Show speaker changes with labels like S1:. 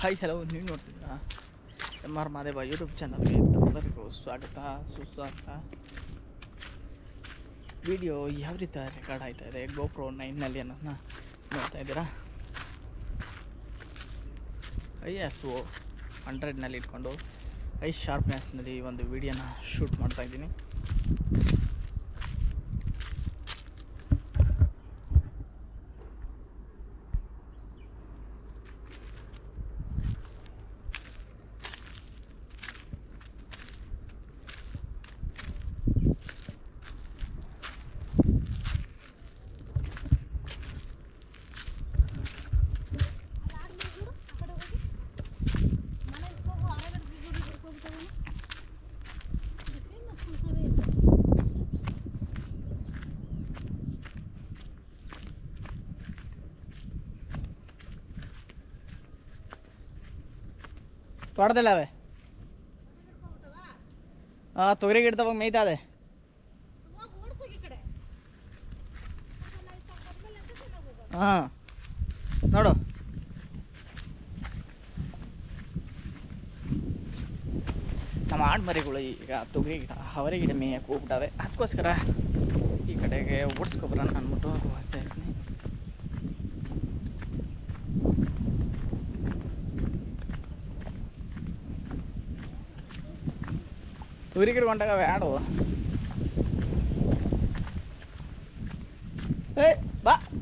S1: hi hello ನೀವು ನೋಡ್ತಿದ್ದೀರಾ M R Madeva YouTube ಚಾನಲ್ಗೆ ತಮ್ಮೆಲ್ಲರಿಗೂ ಸ್ವಾಗತ ಸುಸ್ವಾಗತ ವಿಡಿಯೋ ಯಾವ ರೀತಿ ರೆಕಾರ್ಡ್ ಆಯ್ತಾ ಇದೆ ಗೋಪ್ರೋ ನೈನ್ನಲ್ಲಿ ಅನ್ನೋದನ್ನ ನೋಡ್ತಾ ಇದ್ದೀರಾ ಐ ಎಸ್ ಒ ಹಂಡ್ರೆಡ್ನಲ್ಲಿ ಇಟ್ಕೊಂಡು ಐ ಶಾರ್ಪ್ನೆಸ್ನಲ್ಲಿ ಒಂದು ವಿಡಿಯೋನ ಶೂಟ್ ಮಾಡ್ತಾ ಇದ್ದೀನಿ ತೋಟದಲ್ಲ ಅವೆ ಹಾಂ ತೊಗರಿ ಗಿಡದವಾಗ ಮೇಯ್ತಾ ಇದೆ ಹಾಂ ನೋಡು ನಮ್ಮ ಆಡ್ಮರಿಗಳು ಈಗ ತೊಗರಿ ಗಿಡ ಅವರೆ ಗಿಡ ಮೇಯಕ್ಕೆ ಹೋಗ್ಬಿಟ್ಟವೆ ಅದಕ್ಕೋಸ್ಕರ ಈ ಕಡೆಗೆ ಓಡಿಸ್ಕೊಬರೋಣ ಅಂದ್ಬಿಟ್ಟು ಹೋಗ್ತಾ ಇದ್ದೀನಿ ತೊಗರಿ ಗಿಡ ಹೊಂಟಾಗವೆ ಆಡು ಏ ಬಾ